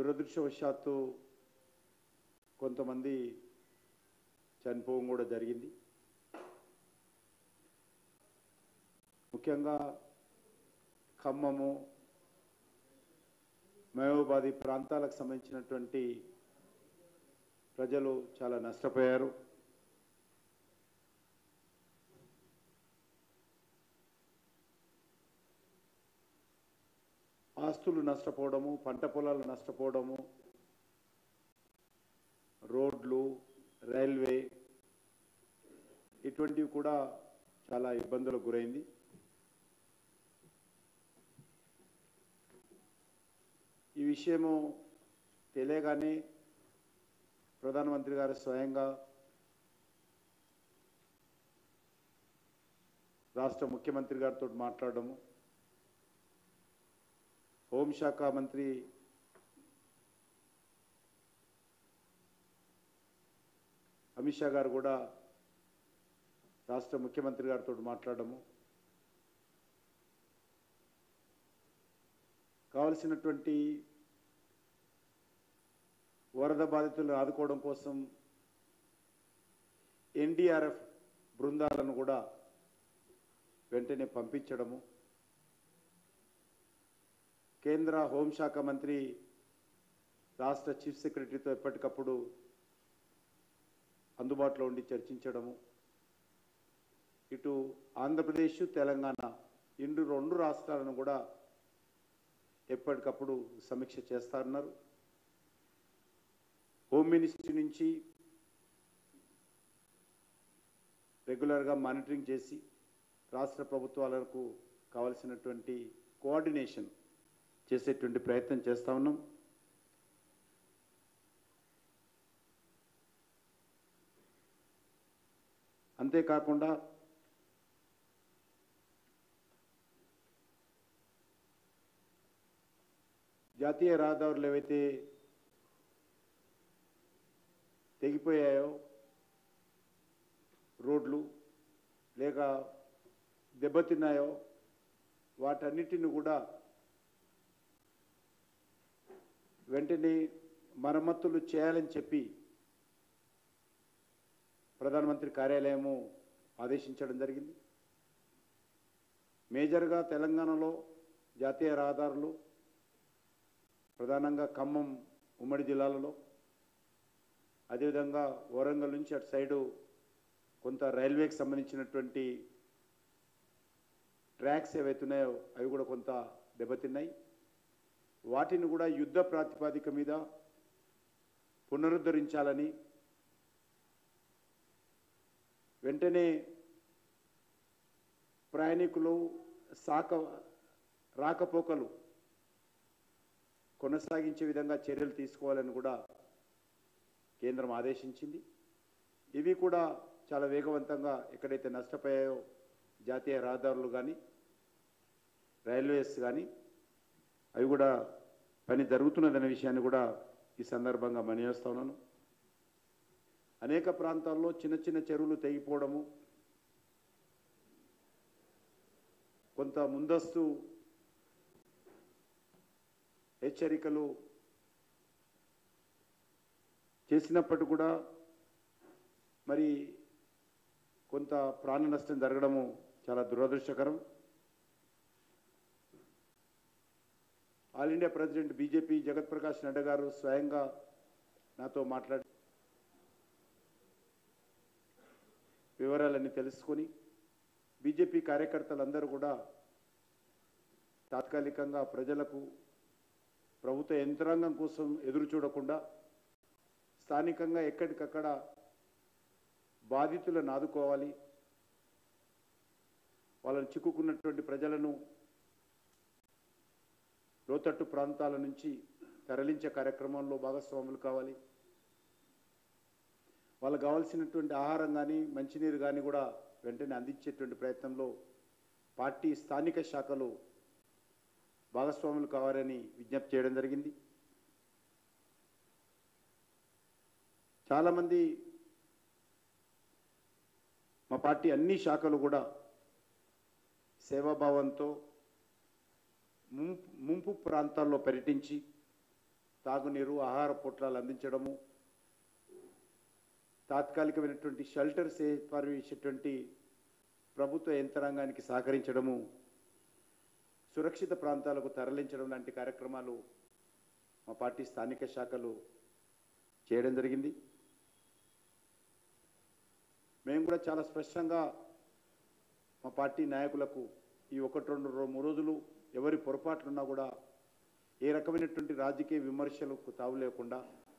దురదృష్టవశాత్తు కొంతమంది చనిపోవడం కూడా జరిగింది ముఖ్యంగా ఖమ్మము మహబూబాది ప్రాంతాలకు సంబంధించినటువంటి ప్రజలు చాలా నష్టపోయారు ఆస్తులు నష్టపోవడము పంట పొలాలు నష్టపోవడము రోడ్లు రైల్వే ఇటువంటివి కూడా చాలా ఇబ్బందులకు గురైంది ఈ విషయము తెలియగానే ప్రధానమంత్రి గారు స్వయంగా రాష్ట్ర ముఖ్యమంత్రి గారితో మాట్లాడడము హోంశాఖ మంత్రి అమిత్ షా గారు కూడా రాష్ట్ర ముఖ్యమంత్రి గారితో మాట్లాడడము కావలసినటువంటి వరద బాధితులను ఆదుకోవడం కోసం ఎన్డీఆర్ఎఫ్ బృందాలను కూడా వెంటనే పంపించడము కేంద్ర హోంశాఖ మంత్రి రాష్ట్ర చీఫ్ సెక్రటరీతో ఎప్పటికప్పుడు అందుబాటులో ఉండి చర్చించడము ఇటు ఆంధ్రప్రదేశ్ తెలంగాణ ఇండు రెండు రాష్ట్రాలను కూడా ఎప్పటికప్పుడు సమీక్ష చేస్తారన్నారు హోమ్ మినిస్ట్రీ నుంచి రెగ్యులర్గా మానిటరింగ్ చేసి రాష్ట్ర ప్రభుత్వాలకు కావలసినటువంటి కోఆర్డినేషన్ చేసేటువంటి ప్రయత్నం చేస్తా ఉన్నాం అంతేకాకుండా జాతీయ రహదారులు ఏవైతే తెగిపోయాయో రోడ్లు లేక దెబ్బతిన్నాయో వాటన్నిటిని కూడా వెంటనే మరమ్మతులు చేయాలని చెప్పి ప్రధానమంత్రి కార్యాలయము ఆదేశించడం జరిగింది మేజర్గా తెలంగాణలో జాతీయ రహదారులు ప్రధానంగా ఖమ్మం ఉమ్మడి జిల్లాలలో అదేవిధంగా వరంగల్ నుంచి అటు సైడు కొంత రైల్వేకి సంబంధించినటువంటి ట్రాక్స్ ఏవైతున్నాయో అవి కూడా కొంత దెబ్బతిన్నాయి వాటిని కూడా యుద్ధ ప్రాతిపాదిక మీద పునరుద్ధరించాలని వెంటనే ప్రయాణికులు సాక రాకపోకలు కొనసాగించే విధంగా చర్యలు తీసుకోవాలని కూడా కేంద్రం ఆదేశించింది ఇవి కూడా చాలా వేగవంతంగా ఎక్కడైతే నష్టపోయాయో జాతీయ రహదారులు కానీ రైల్వేస్ కానీ అవి కూడా పని జరుగుతున్నదనే విషయాన్ని కూడా ఈ సందర్భంగా మనియేస్తా ఉన్నాను అనేక ప్రాంతాల్లో చిన్న చిన్న చెరువులు తెగిపోవడము కొంత ముందస్తు హెచ్చరికలు చేసినప్పటికీ కూడా మరి కొంత ప్రాణ నష్టం జరగడము చాలా దురదృష్టకరం ఆల్ ఇండియా ప్రెసిడెంట్ బీజేపీ జగత్ ప్రకాష్ నడ్డా గారు స్వయంగా నాతో మాట్లాడి వివరాలన్నీ తెలుసుకొని బీజేపీ కార్యకర్తలందరూ కూడా తాత్కాలికంగా ప్రజలకు ప్రభుత్వ యంత్రాంగం కోసం ఎదురు చూడకుండా స్థానికంగా ఎక్కడికక్కడ బాధితులను ఆదుకోవాలి వాళ్ళని చిక్కుకున్నటువంటి ప్రజలను లోతట్టు ప్రాంతాల నుంచి తరలించే కార్యక్రమంలో భాగస్వాములు కావాలి వాళ్ళకు కావాల్సినటువంటి ఆహారం కానీ మంచినీరు కానీ కూడా వెంటనే అందించేటువంటి ప్రయత్నంలో పార్టీ స్థానిక శాఖలు భాగస్వాములు కావాలని విజ్ఞప్తి చేయడం జరిగింది చాలామంది మా పార్టీ అన్ని శాఖలు కూడా సేవాభావంతో ముంపు ముంపు ప్రాంతాల్లో పర్యటించి తాగునీరు ఆహార పొట్లాలు అందించడము తాత్కాలికమైనటువంటి షెల్టర్స్ ఏర్పరిచేటువంటి ప్రభుత్వ యంత్రాంగానికి సహకరించడము సురక్షిత ప్రాంతాలకు తరలించడం లాంటి కార్యక్రమాలు మా పార్టీ స్థానిక శాఖలు చేయడం జరిగింది మేము కూడా చాలా స్పష్టంగా మా పార్టీ నాయకులకు ఈ ఒకటి రెండు రో- మూడు రోజులు ఎవరి పొరపాట్లున్నా కూడా ఏ రకమైనటువంటి రాజకీయ విమర్శలకు తావు లేకుండా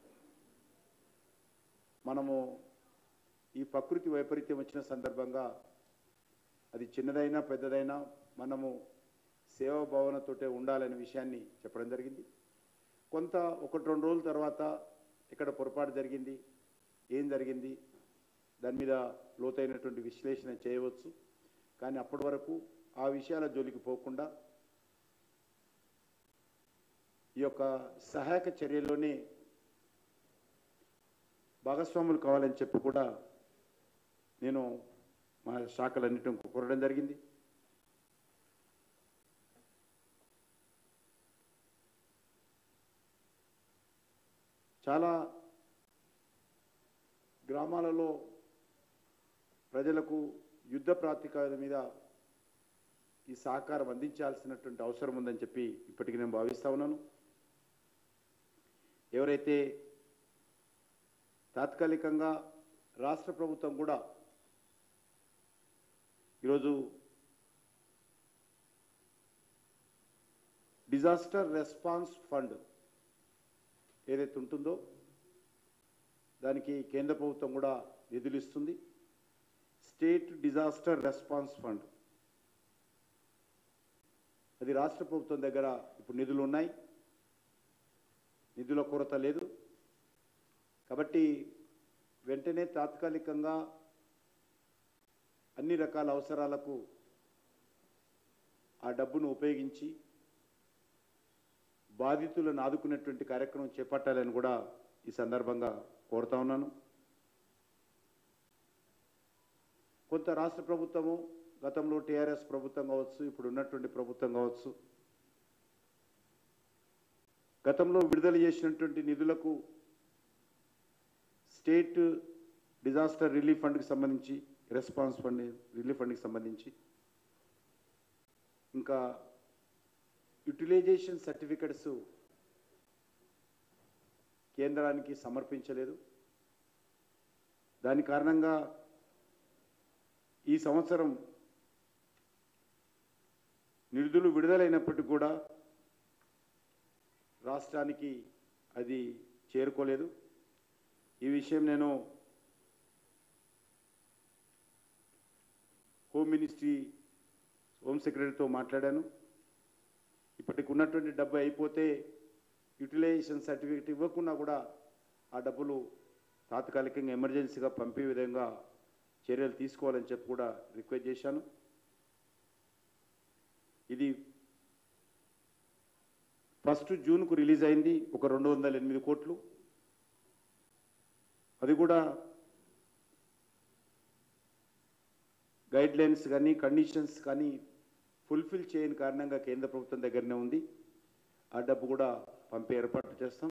మనము ఈ ప్రకృతి వైపరీత్యం వచ్చిన సందర్భంగా అది చిన్నదైనా పెద్దదైనా మనము సేవా భావనతోటే ఉండాలనే విషయాన్ని చెప్పడం జరిగింది కొంత ఒకటి రెండు రోజుల తర్వాత ఇక్కడ పొరపాటు జరిగింది ఏం జరిగింది దాని మీద లోతైనటువంటి విశ్లేషణ చేయవచ్చు కానీ అప్పటి వరకు ఆ విషయాల జోలికి పోకుండా ఈ యొక్క సహాయక చర్యల్లోనే భాగస్వాములు కావాలని చెప్పి కూడా నేను మా శాఖలన్నింటిని కోరడం జరిగింది చాలా గ్రామాలలో ప్రజలకు యుద్ధ ప్రాతిపదిక మీద ఈ సహకారం అందించాల్సినటువంటి అవసరం ఉందని చెప్పి ఇప్పటికి నేను భావిస్తా ఉన్నాను ఎవరైతే తాత్కాలికంగా రాష్ట్ర ప్రభుత్వం కూడా ఈరోజు డిజాస్టర్ రెస్పాన్స్ ఫండ్ ఏదైతే ఉంటుందో దానికి కేంద్ర ప్రభుత్వం కూడా నిధులు ఇస్తుంది స్టేట్ డిజాస్టర్ రెస్పాన్స్ ఫండ్ అది రాష్ట్ర ప్రభుత్వం దగ్గర ఇప్పుడు నిధులు ఉన్నాయి నిధుల కొరత లేదు కాబట్టి వెంటనే తాత్కాలికంగా అన్ని రకాల అవసరాలకు ఆ డబ్బును ఉపయోగించి బాధితులను ఆదుకునేటువంటి కార్యక్రమం చేపట్టాలని కూడా ఈ సందర్భంగా కోరుతా ఉన్నాను కొంత రాష్ట్ర ప్రభుత్వము గతంలో టీఆర్ఎస్ ప్రభుత్వం కావచ్చు ఇప్పుడు ఉన్నటువంటి ప్రభుత్వం కావచ్చు గతంలో విడుదల చేసినటువంటి నిధులకు స్టేట్ డిజాస్టర్ రిలీఫ్ ఫండ్కి సంబంధించి రెస్పాన్స్ ఫండ్ రిలీఫ్ ఫండ్కి సంబంధించి ఇంకా యూటిలైజేషన్ సర్టిఫికెట్స్ కేంద్రానికి సమర్పించలేదు దాని కారణంగా ఈ సంవత్సరం నిధులు విడుదలైనప్పటికీ కూడా రాష్ట్రానికి అది చేరుకోలేదు ఈ విషయం నేను హోమ్ మినిస్ట్రీ హోమ్ సెక్రటరీతో మాట్లాడాను ఇప్పటికి ఉన్నటువంటి డబ్బు అయిపోతే యూటిలైజేషన్ సర్టిఫికేట్ ఇవ్వకుండా కూడా ఆ డబ్బులు తాత్కాలికంగా ఎమర్జెన్సీగా పంపే విధంగా చర్యలు తీసుకోవాలని చెప్పి కూడా రిక్వెస్ట్ చేశాను ఇది ఫస్ట్ జూన్కు రిలీజ్ అయింది ఒక రెండు వందల ఎనిమిది కోట్లు అది కూడా గైడ్ లైన్స్ కానీ కండిషన్స్ కానీ ఫుల్ఫిల్ చేయని కారణంగా కేంద్ర ప్రభుత్వం దగ్గరనే ఉంది ఆ డబ్బు కూడా పంపే ఏర్పాటు చేస్తాం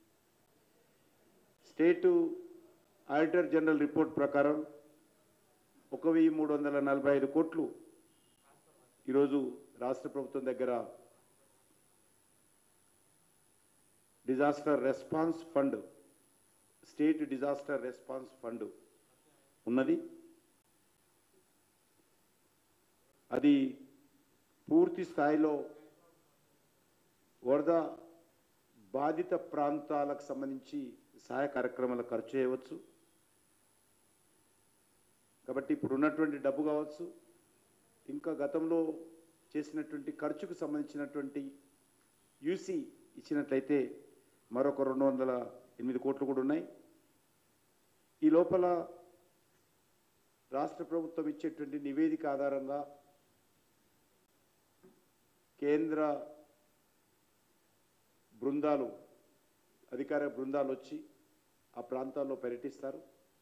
స్టేటు ఆడిటర్ జనరల్ రిపోర్ట్ ప్రకారం ఒక వెయ్యి మూడు వందల నలభై ఐదు కోట్లు ఈరోజు రాష్ట్ర ప్రభుత్వం దగ్గర disaster response fund state disaster response fund ఉన్నది అది పూర్తి స్థాయిలో వరద బాధిత ప్రాంతాలకు సంబంధించి సహాయ కార్యక్రమాలకు ఖర్చు చేయవచ్చు కాబట్టి ఇప్పుడు ఉన్నటువంటి డబ్బు కావచ్చు ఇంకా గతంలో చేసినటువంటి ఖర్చుకు సంబంధించినటువంటి యూసీ ఇచ్చినట్లయితే మరొక రెండు వందల ఎనిమిది కోట్లు కూడా ఉన్నాయి ఈ లోపల రాష్ట్ర ప్రభుత్వం ఇచ్చేటువంటి నివేదిక ఆధారంగా కేంద్ర బృందాలు అధికార బృందాలు వచ్చి ఆ ప్రాంతాల్లో పర్యటిస్తారు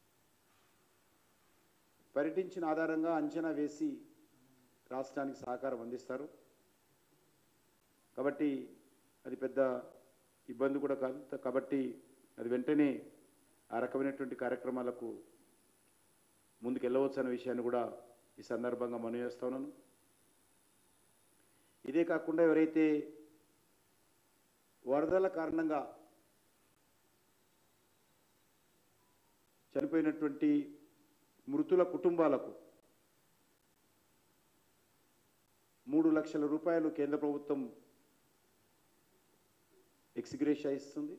పర్యటించిన ఆధారంగా అంచనా వేసి రాష్ట్రానికి సహకారం అందిస్తారు కాబట్టి అది పెద్ద ఇబ్బంది కూడా కాదు కాబట్టి అది వెంటనే ఆ రకమైనటువంటి కార్యక్రమాలకు ముందుకు వెళ్ళవచ్చు అనే విషయాన్ని కూడా ఈ సందర్భంగా మనం చేస్తా ఉన్నాను ఇదే కాకుండా ఎవరైతే వరదల కారణంగా చనిపోయినటువంటి మృతుల కుటుంబాలకు మూడు లక్షల రూపాయలు కేంద్ర ప్రభుత్వం ఎక్స్గ్రేషియా ఇస్తుంది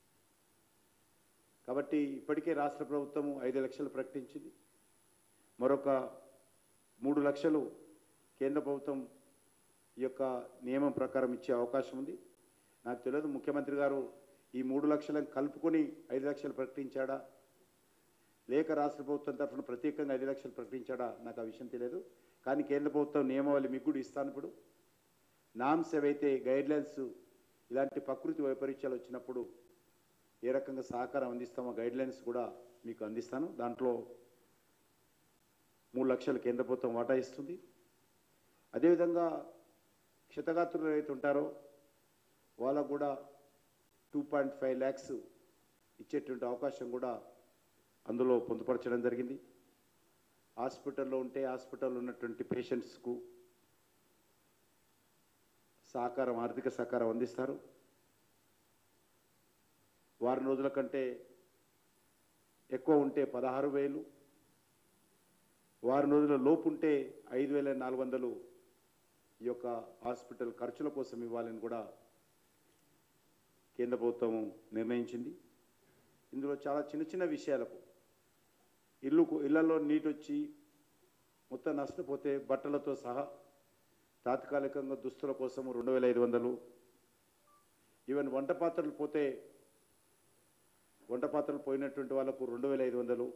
కాబట్టి ఇప్పటికే రాష్ట్ర ప్రభుత్వం ఐదు లక్షలు ప్రకటించింది మరొక మూడు లక్షలు కేంద్ర ప్రభుత్వం ఈ యొక్క నియమం ప్రకారం ఇచ్చే అవకాశం ఉంది నాకు తెలియదు ముఖ్యమంత్రి గారు ఈ మూడు లక్షలను కలుపుకొని ఐదు లక్షలు ప్రకటించాడా లేక రాష్ట్ర ప్రభుత్వం తరఫున ప్రత్యేకంగా ఐదు లక్షలు ప్రకటించాడా నాకు ఆ విషయం తెలియదు కానీ కేంద్ర ప్రభుత్వం నియమావళి మీకు కూడా ఇస్తాను ఇప్పుడు నామ్స్ ఏవైతే గైడ్లైన్స్ ఇలాంటి ప్రకృతి వైపరీత్యాలు వచ్చినప్పుడు ఏ రకంగా సహకారం అందిస్తామో గైడ్లైన్స్ కూడా మీకు అందిస్తాను దాంట్లో మూడు లక్షలు కేంద్ర ప్రభుత్వం వాటా ఇస్తుంది అదేవిధంగా క్షతగాత్రులు ఎవరైతే ఉంటారో వాళ్ళకు కూడా టూ పాయింట్ ఫైవ్ ల్యాక్స్ ఇచ్చేటువంటి అవకాశం కూడా అందులో పొందుపరచడం జరిగింది హాస్పిటల్లో ఉంటే హాస్పిటల్లో ఉన్నటువంటి పేషెంట్స్కు సహకారం ఆర్థిక సహకారం అందిస్తారు వారం రోజుల కంటే ఎక్కువ ఉంటే పదహారు వేలు వారం రోజుల లోపు ఉంటే ఐదు వేల నాలుగు వందలు ఈ యొక్క హాస్పిటల్ ఖర్చుల కోసం ఇవ్వాలని కూడా కేంద్ర ప్రభుత్వం నిర్ణయించింది ఇందులో చాలా చిన్న చిన్న విషయాలకు ఇల్లుకు ఇళ్లలో నీటి వచ్చి మొత్తం నష్టపోతే బట్టలతో సహా తాత్కాలికంగా దుస్తుల కోసం రెండు వేల ఐదు వందలు ఈవెన్ వంట పాత్రలు పోతే వంట పాత్రలు పోయినటువంటి వాళ్ళకు రెండు వేల ఐదు వందలు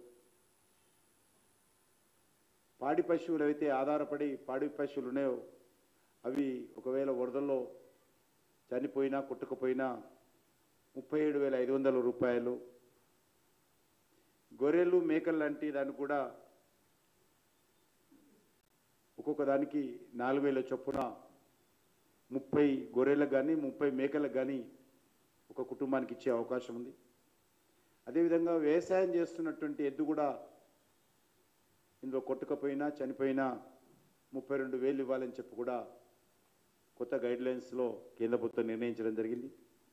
పాడి పశువులు అయితే ఆధారపడి పాడి పశువులు ఉన్నాయో అవి ఒకవేళ వరదల్లో చనిపోయినా కొట్టుకుపోయినా ముప్పై ఏడు వేల ఐదు వందల రూపాయలు గొర్రెలు మేకలు లాంటి దాన్ని కూడా ఒక్కొక్క దానికి నాలుగు వేల చొప్పున ముప్పై గొర్రెలకు కానీ ముప్పై మేకలకు కానీ ఒక కుటుంబానికి ఇచ్చే అవకాశం ఉంది అదేవిధంగా వ్యవసాయం చేస్తున్నటువంటి ఎద్దు కూడా ఇందులో కొట్టుకపోయినా చనిపోయినా ముప్పై రెండు వేలు ఇవ్వాలని చెప్పి కూడా కొత్త గైడ్లైన్స్లో కేంద్ర ప్రభుత్వం నిర్ణయించడం జరిగింది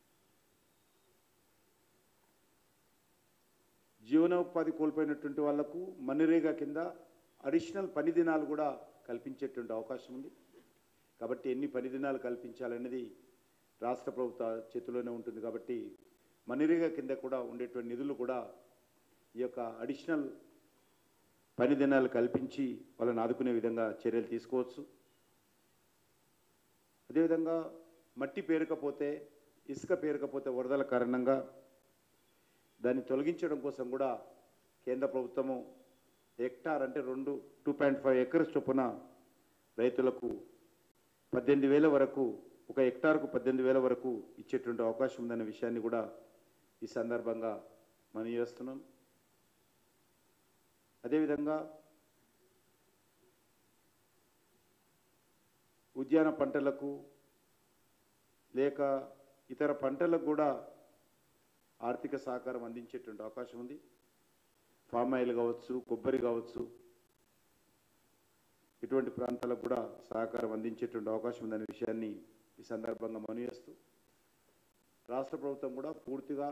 జీవనోపాధి కోల్పోయినటువంటి వాళ్లకు మన్నిరేగా కింద అడిషనల్ పని దినాలు కూడా కల్పించేటువంటి అవకాశం ఉంది కాబట్టి ఎన్ని పని దినాలు కల్పించాలనేది రాష్ట్ర ప్రభుత్వ చేతిలోనే ఉంటుంది కాబట్టి మన్నిరేగా కింద కూడా ఉండేటువంటి నిధులు కూడా ఈ యొక్క అడిషనల్ పని దినాలు కల్పించి వాళ్ళని ఆదుకునే విధంగా చర్యలు తీసుకోవచ్చు అదేవిధంగా మట్టి పేరుకపోతే ఇసుక పేరుకపోతే వరదల కారణంగా దాన్ని తొలగించడం కోసం కూడా కేంద్ర ప్రభుత్వము హెక్టార్ అంటే రెండు టూ పాయింట్ ఫైవ్ ఎకర్స్ చొప్పున రైతులకు పద్దెనిమిది వేల వరకు ఒక హెక్టార్కు పద్దెనిమిది వేల వరకు ఇచ్చేటువంటి అవకాశం ఉందనే విషయాన్ని కూడా ఈ సందర్భంగా మనం చేస్తున్నాం అదేవిధంగా ఉద్యాన పంటలకు లేక ఇతర పంటలకు కూడా ఆర్థిక సహకారం అందించేటువంటి అవకాశం ఉంది ఫామ్ ఆయిల్ కావచ్చు కొబ్బరి కావచ్చు ఇటువంటి ప్రాంతాలకు కూడా సహకారం అందించేటువంటి అవకాశం ఉందనే విషయాన్ని ఈ సందర్భంగా మనవి చేస్తూ రాష్ట్ర ప్రభుత్వం కూడా పూర్తిగా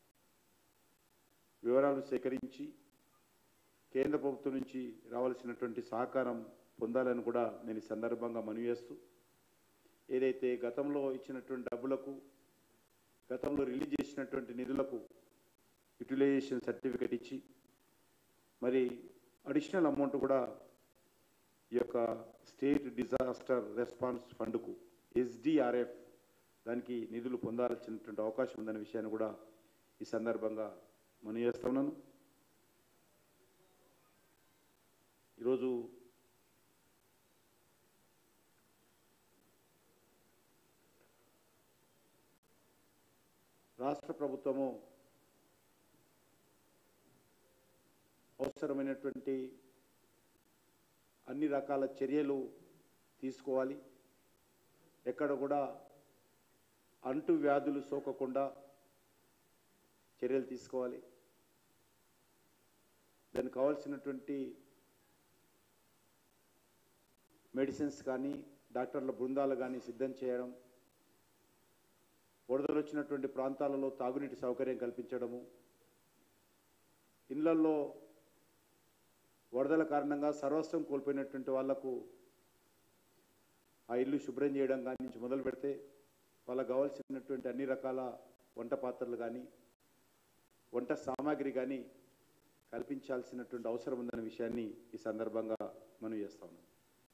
వివరాలు సేకరించి కేంద్ర ప్రభుత్వం నుంచి రావాల్సినటువంటి సహకారం పొందాలని కూడా నేను ఈ సందర్భంగా మనవి చేస్తూ ఏదైతే గతంలో ఇచ్చినటువంటి డబ్బులకు గతంలో రిలీజ్ చేసినటువంటి నిధులకు యూటిలైజేషన్ సర్టిఫికెట్ ఇచ్చి మరి అడిషనల్ అమౌంట్ కూడా ఈ యొక్క స్టేట్ డిజాస్టర్ రెస్పాన్స్ ఫండ్కు ఎస్డిఆర్ఎఫ్ దానికి నిధులు పొందాల్సినటువంటి అవకాశం ఉందనే విషయాన్ని కూడా ఈ సందర్భంగా మనం చేస్తున్నాను ఈరోజు రాష్ట్ర ప్రభుత్వము అవసరమైనటువంటి అన్ని రకాల చర్యలు తీసుకోవాలి ఎక్కడ కూడా అంటు వ్యాధులు సోకకుండా చర్యలు తీసుకోవాలి దానికి కావాల్సినటువంటి మెడిసిన్స్ కానీ డాక్టర్ల బృందాలు కానీ సిద్ధం చేయడం వరదలు వచ్చినటువంటి ప్రాంతాలలో తాగునీటి సౌకర్యం కల్పించడము ఇళ్లల్లో వరదల కారణంగా సర్వస్వం కోల్పోయినటువంటి వాళ్లకు ఆ ఇల్లు శుభ్రం చేయడం కానీ నుంచి మొదలు పెడితే వాళ్ళకు కావాల్సినటువంటి అన్ని రకాల వంట పాత్రలు కానీ వంట సామాగ్రి కానీ కల్పించాల్సినటువంటి అవసరం ఉందనే విషయాన్ని ఈ సందర్భంగా మనం చేస్తా ఉన్నాం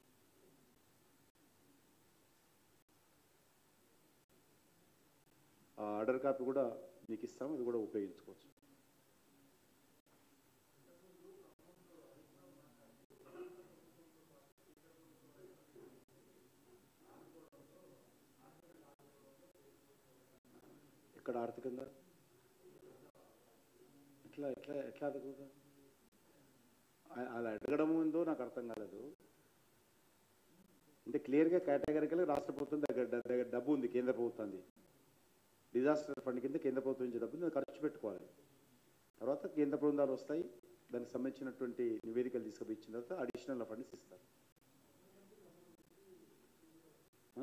ఆ ఆర్డర్ కాపీ కూడా మీకు ఇస్తాం అది కూడా ఉపయోగించుకోవచ్చు ఎక్కడ ఆర్థికంగా ఎట్లా ఎట్లా ఎట్లా అడుగుతా అలా అడగడం ఉందో నాకు అర్థం కాలేదు అంటే క్లియర్గా కేటగిరికల్ రాష్ట్ర ప్రభుత్వం దగ్గర దగ్గర డబ్బు ఉంది కేంద్ర ప్రభుత్వాన్ని డిజాస్టర్ ఫండ్ కింద కేంద్ర ప్రభుత్వం నుంచి డబ్బు ఉంది, ఖర్చు పెట్టుకోవాలి తర్వాత కేంద్ర బృందాలు వస్తాయి దానికి సంబంధించినటువంటి నివేదికలు తీసుకుపోయి ఇచ్చిన తర్వాత అడిషనల్ ఫండ్స్ ఇస్తారు ఆ?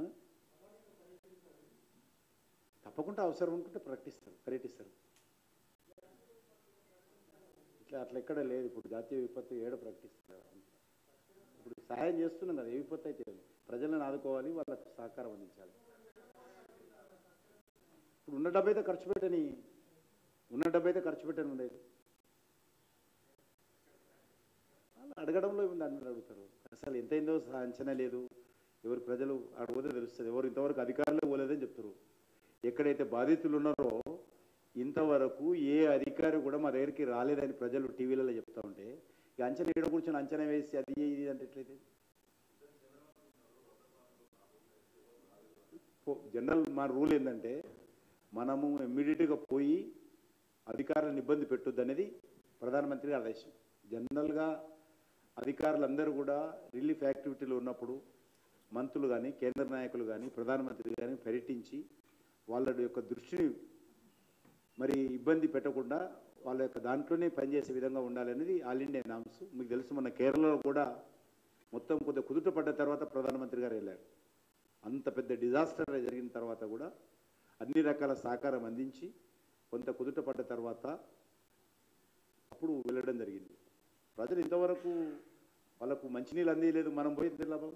తప్పకుండా అవసరం ఉంటుంటే ప్రకటిస్తారు పర్యటిస్తారు ఇట్లా అట్లా ఎక్కడ లేదు ఇప్పుడు జాతీయ విపత్తు ఏడ ప్రకటిస్తారు ఇప్పుడు సహాయం చేస్తున్నాం కదా ఏ విపత్తు అయితే లేదు. ప్రజలను ఆదుకోవాలి వాళ్ళకు సహకారం అందించాలి ఇప్పుడు ఉన్న డబ్బు అయితే ఖర్చు పెట్టని ఉన్న డబ్బు అయితే ఖర్చు పెట్టని ఉండేది వాళ్ళు అడగడంలో ఉంది అందరూ అడుగుతారు అసలు ఎంతైందో స- అంచనా లేదు ఎవరు ప్రజలు అడగదే తెలుస్తుంది ఎవరు ఇంతవరకు అధికారులు పోలేదని చెప్తారు ఎక్కడైతే బాధితులు ఉన్నారో ఇంతవరకు ఏ అధికారి కూడా మా దగ్గరికి రాలేదని ప్రజలు టీవీలలో చెప్తా ఉంటే ఇక అంచనా ఏడ కూర్చొని అంచనా వేసి అది ఇది అంటే ఎట్లయితే పో- జనరల్ మా రూల్ ఏంటంటే మనము ఇమ్మీడియట్గా పోయి అధికారులను ఇబ్బంది పెట్టొద్దు అనేది ప్రధానమంత్రి గారి ఆదేశం జనరల్గా అధికారులందరూ కూడా రిలీఫ్ యాక్టివిటీలు ఉన్నప్పుడు మంత్రులు కానీ కేంద్ర నాయకులు కానీ ప్రధానమంత్రి కానీ పర్యటించి వాళ్ళ యొక్క దృష్టిని మరి ఇబ్బంది పెట్టకుండా వాళ్ళ యొక్క దాంట్లోనే పనిచేసే విధంగా ఉండాలనేది ఆల్ ఇండియా నామ్స్ మీకు తెలుసు మన కేరళలో కూడా మొత్తం కొద్దిగా కుదుట పడ్డ తర్వాత ప్రధానమంత్రి గారు వెళ్ళారు అంత పెద్ద డిజాస్టర్ జరిగిన తర్వాత కూడా అన్ని రకాల సహకారం అందించి కొంత కుదుట పడ్డ తర్వాత అప్పుడు వెళ్ళడం జరిగింది ప్రజలు ఇంతవరకు వాళ్ళకు మంచినీళ్ళు అందియలేదు మనం పోయి ఎంత లాభం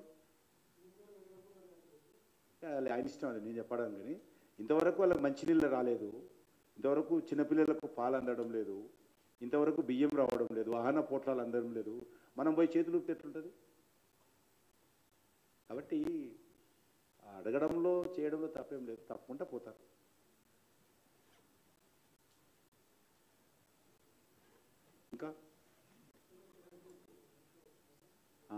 అది ఆయన ఇష్టం అది నేను చెప్పడం కానీ ఇంతవరకు వాళ్ళకి మంచినీళ్ళు రాలేదు ఇంతవరకు చిన్నపిల్లలకు పాలు అందడం లేదు ఇంతవరకు బియ్యం రావడం లేదు వాహన పోట్లాలు అందడం లేదు మనం పోయి చేతులు ఊపితే ఎట్లుంటుంది కాబట్టి ఆ అడగడంలో చేయడంలో తప్పేం లేదు తప్పకుండా పోతారు ఇంకా ఆ.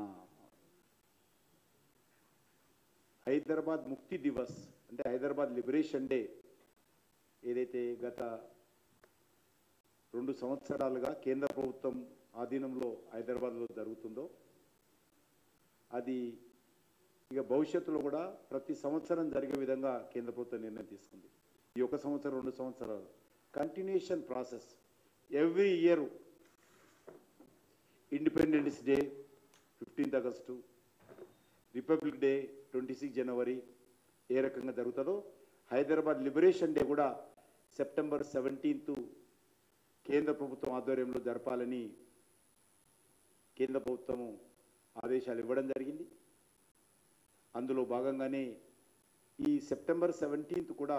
హైదరాబాద్ ముక్తి దివస్ అంటే హైదరాబాద్ లిబరేషన్ డే ఏదైతే గత రెండు సంవత్సరాలుగా కేంద్ర ప్రభుత్వం ఆధీనంలో హైదరాబాద్లో జరుగుతుందో అది ఇక భవిష్యత్తులో కూడా ప్రతి సంవత్సరం జరిగే విధంగా కేంద్ర ప్రభుత్వం నిర్ణయం తీసుకుంది ఈ ఒక సంవత్సరం రెండు సంవత్సరాలు continuation process every year independence day fifteenth August republic day twenty six జనవరి ఏ రకంగా జరుగుతుందో హైదరాబాద్ లిబరేషన్ డే కూడా సెప్టెంబర్ సెవెంటీన్త్ కేంద్ర ప్రభుత్వం ఆధ్వర్యంలో జరపాలని కేంద్ర ప్రభుత్వము ఆదేశాలు ఇవ్వడం జరిగింది అందులో భాగంగానే ఈ సెప్టెంబర్ సెవెంటీన్త్ కూడా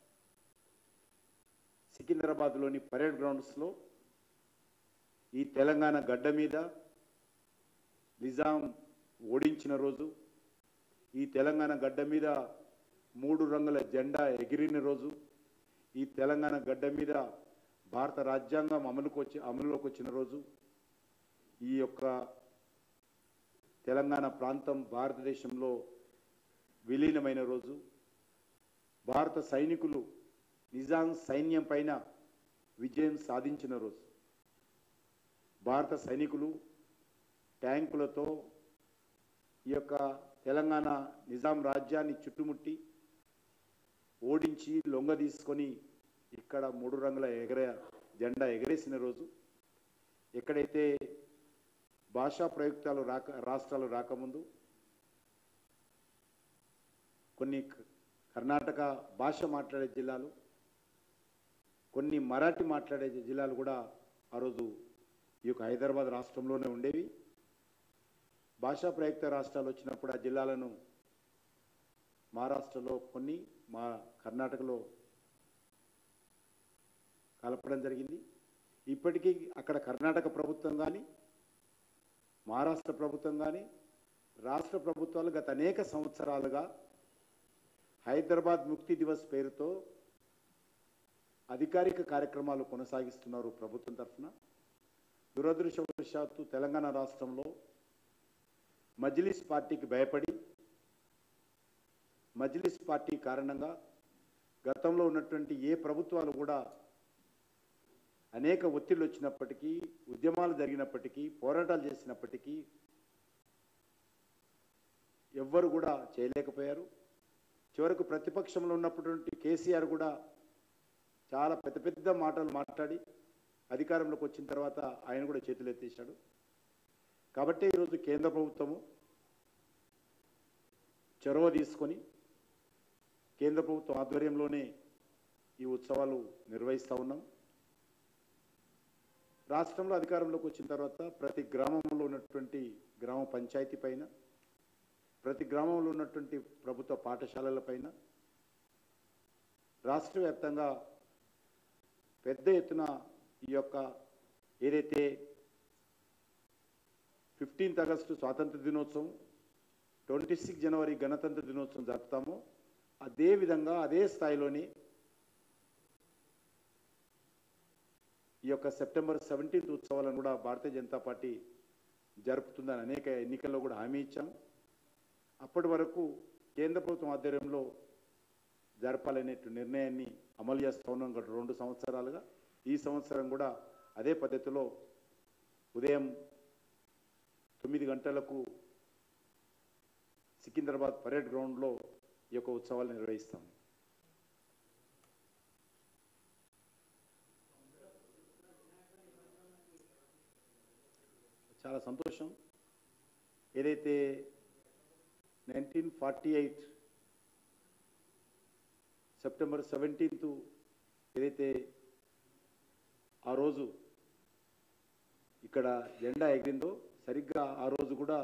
సికింద్రాబాద్లోని పరేడ్ గ్రౌండ్స్లో ఈ తెలంగాణ గడ్డ మీద నిజాం ఓడించిన రోజు ఈ తెలంగాణ గడ్డ మీద మూడు రంగుల జెండా ఎగిరిన రోజు ఈ తెలంగాణ గడ్డ మీద భారత రాజ్యాంగం అమలుకు వచ్చి అమలులోకి వచ్చిన రోజు ఈ యొక్క తెలంగాణ ప్రాంతం భారతదేశంలో విలీనమైన రోజు భారత సైనికులు నిజాం సైన్యం పైన విజయం సాధించిన రోజు భారత సైనికులు ట్యాంకులతో ఈ యొక్క తెలంగాణ నిజాం రాజ్యాన్ని చుట్టుముట్టి ఓడించి లొంగ తీసుకొని ఇక్కడ మూడు రంగుల ఎగరే జెండా ఎగరేసిన రోజు ఎక్కడైతే భాషా ప్రయుక్తాలు రాక రాష్ట్రాలు రాకముందు కొన్ని క- కర్ణాటక భాష మాట్లాడే జిల్లాలు కొన్ని మరాఠీ మాట్లాడే జిల్లాలు కూడా ఆ రోజు ఈ యొక్క హైదరాబాద్ రాష్ట్రంలోనే ఉండేవి భాషా ప్రయుక్త రాష్ట్రాలు వచ్చినప్పుడు ఆ జిల్లాలను మహారాష్ట్రలో కొన్ని మా కర్ణాటకలో కలపడం జరిగింది ఇప్పటికీ అక్కడ కర్ణాటక ప్రభుత్వం కానీ మహారాష్ట్ర ప్రభుత్వం కానీ రాష్ట్ర ప్రభుత్వాలు గత అనేక సంవత్సరాలుగా హైదరాబాద్ ముక్తి దివస్ పేరుతో అధికారిక కార్యక్రమాలు కొనసాగిస్తున్నారు ప్రభుత్వం తరఫున దురదృష్టవశాత్తు తెలంగాణ రాష్ట్రంలో మజ్లిస్ పార్టీకి భయపడి మజ్లిస్ పార్టీ కారణంగా గతంలో ఉన్నటువంటి ఏ ప్రభుత్వాలు కూడా అనేక ఒత్తిళ్ళు వచ్చినప్పటికీ ఉద్యమాలు జరిగినప్పటికీ పోరాటాలు చేసినప్పటికీ ఎవ్వరు కూడా చేయలేకపోయారు చివరకు ప్రతిపక్షంలో ఉన్నటువంటి కేసీఆర్ కూడా చాలా పెద్ద పెద్ద మాటలు మాట్లాడి అధికారంలోకి వచ్చిన తర్వాత ఆయన కూడా చేతులు ఎత్తేశాడు కాబట్టి ఈరోజు కేంద్ర ప్రభుత్వము చొరవ తీసుకొని కేంద్ర ప్రభుత్వం ఆధ్వర్యంలోనే ఈ ఉత్సవాలు నిర్వహిస్తూ ఉన్నాం రాష్ట్రంలో అధికారంలోకి వచ్చిన తర్వాత ప్రతి గ్రామంలో ఉన్నటువంటి గ్రామ పంచాయతీ పైన ప్రతి గ్రామంలో ఉన్నటువంటి ప్రభుత్వ పాఠశాలల పైన రాష్ట్ర వ్యాప్తంగా పెద్ద ఎత్తున ఈ యొక్క ఏదైతే ఫిఫ్టీన్త్ ఆగస్టు స్వాతంత్ర దినోత్సవం ట్వంటీ సిక్స్ జనవరి గణతంత్ర దినోత్సవం జరుపుతామో అదే విధంగా అదే స్థాయిలోని ఈ యొక్క సెప్టెంబర్ సెవెంటీన్త్ ఉత్సవాలను కూడా భారతీయ జనతా పార్టీ జరుపుతుందని అనేక ఎన్నికల్లో కూడా హామీ ఇచ్చాం అప్పటి వరకు కేంద్ర ప్రభుత్వం ఆధ్వర్యంలో జరపాలనే నిర్ణయాన్ని అమలు చేస్తూ ఉన్నాం గత రెండు సంవత్సరాలుగా ఈ సంవత్సరం కూడా అదే పద్ధతిలో ఉదయం తొమ్మిది గంటలకు సికింద్రాబాద్ పరేడ్ గ్రౌండ్లో ఈ యొక్క ఉత్సవాలు నిర్వహిస్తాం చాలా సంతోషం ఏదైతే nineteen forty eight September seventeenth ఏదైతే ఆ రోజు ఇక్కడ జెండా ఎగిరిందో సరిగ్గా ఆ రోజు కూడా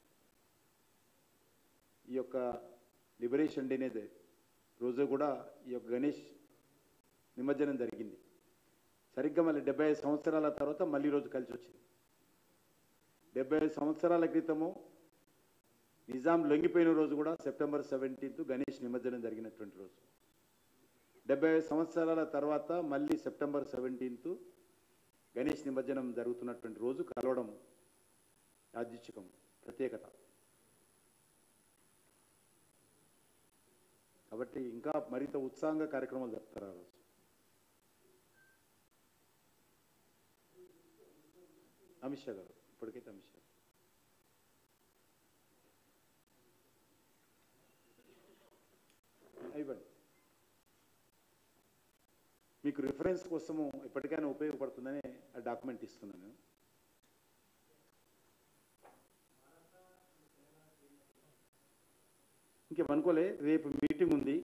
ఈ యొక్క లిబరేషన్ డే అనేది రోజు కూడా ఈ యొక్క గణేష్ నిమజ్జనం జరిగింది సరిగ్గా మళ్ళీ డెబ్బై ఐదు సంవత్సరాల తర్వాత మళ్ళీ రోజు కలిసి వచ్చింది డెబ్బై ఐదు సంవత్సరాల క్రితము నిజాం లొంగిపోయిన రోజు కూడా సెప్టెంబర్ సెవెంటీన్త్ గణేష్ నిమజ్జనం జరిగినటువంటి రోజు డెబ్బై ఐదు సంవత్సరాల తర్వాత మళ్ళీ సెప్టెంబర్ సెవెంటీన్త్ గణేష్ నిమజ్జనం జరుగుతున్నటువంటి రోజు కలవడం యాదృచ్ఛికం ప్రత్యేకత కాబట్టి ఇంకా మరింత ఉత్సాహంగా కార్యక్రమాలు జరుపుతారు ఆ రోజు అమిత్ షా గారు ఇప్పటికైతే అమిత్ షా ఇవ్వండి మీకు రిఫరెన్స్ కోసము ఎప్పటికైనా ఉపయోగపడుతుందని ఆ డాక్యుమెంట్ ఇస్తున్నాను ఇంకేమనుకోలే రేపు మీటింగ్ ఉంది